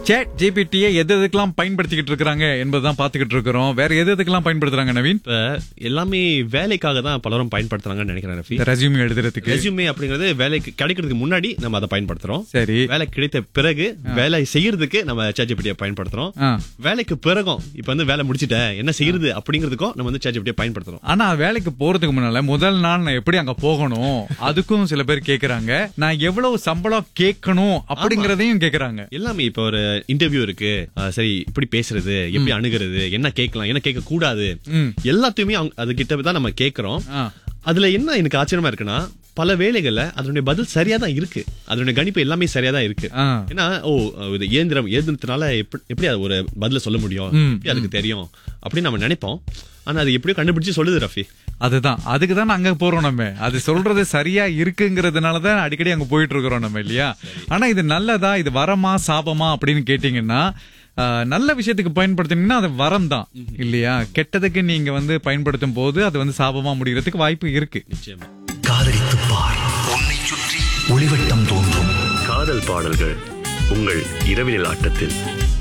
Chat ஜிபிடியை எது எதுக்கெல்லாம் பயன்படுத்திக்கிட்டு இருக்காங்க என்பதுதான் பாத்துக்கிட்டு இருக்கிறோம் வேற எது எதுக்கெல்லாம் பயன்படுத்துறாங்க நவீன் இப்ப எல்லாமே வேலைக்காக தான் பலரும் பயன்படுத்துறாங்கன்னு நினைக்கிறேன் ரஃபி ரெசியூம் எழுதுறதுக்கு ரெஸ்யூமே அப்படிங்கிறது வேலைக்கு கிடைக்கிறதுக்கு முன்னாடி நம்ம அதை பயன்படுத்துறோம் சரி வேலை கிடைத்த பிறகு வேலை செய்யறதுக்கு நம்ம சேட்ஜிபிட்டியை பயன்படுத்துறோம் ஆ. வேலைக்கு பிறகும் இப்ப வந்து வேலை முடிச்சிட்டேன் என்ன செய்யறது அப்படிங்கிறதுக்கும் நம்ம வந்து சேட்ஜிபிட்டியை பயன்படுத்துறோம் ஆனா வேலைக்கு போறதுக்கு முன்னால முதல் நாள் நான் எப்படி அங்க போகணும் அதுக்கும் சில பேர் கேக்குறாங்க நான் எவ்வளவு சம்பளம் கேட்கணும் அப்படிங்கறதையும் கேக்குறாங்க எல்லாமே இப்ப ஒரு இன்டர்வியூ இருக்கு அஹ் சரி இப்படி பேசுறது எப்படி அணுகிறது என்ன கேட்கலாம் என்ன கேட்க கூடாது ம். எல்லாத்தையுமே அவங்க- அது கிட்ட தான் நம்ம கேக்குறோம் ஆ. அதுல என்ன எனக்கு ஆச்சரியமா இருக்குன்னா பல வேலைகள்ல அதனுடைய பதில் சரியா தான் இருக்கு அதனுடைய கணிப்பு எல்லாமே சரியா தான் இருக்கு ஆ. ஏன்னா ஓ இது இயந்திரம் இயந்திரத்தினால எப்படி எப்படி அது ஒரு பதில சொல்ல முடியும் ம். எப்படி அதுக்கு தெரியும் அப்படின்னு நம்ம நினைப்போம் ஆனா அது எப்படியோ கண்டுபிடிச்சு சொல்லுது ரஃபி அதுதான் அதுக்கு தான் அங்க போறோம் நம்ம அது சொல்றது சரியா இருக்குங்கிறதுனால தான் அடிக்கடி அங்க போயிட்டு இருக்கிறோம் நம்ம இல்லையா ஆனா இது நல்லதா இது வரமா சாபமா அப்படின்னு கேட்டீங்கன்னா ஆஹ், நல்ல விஷயத்துக்கு பயன்படுத்தினீங்கன்னா அது வரம் தான் இல்லையா கெட்டதுக்கு நீங்க வந்து பயன்படுத்தும் போது அது வந்து சாபமா முடிகிறதுக்கு வாய்ப்பு இருக்கு நிச்சயமா காதலித்துப் பார் உன்னை சுற்றி ஒளிவட்டம் தோன்றும் காதல் பாடல்கள் உங்கள் இரவினில் ஆட்டத்தில்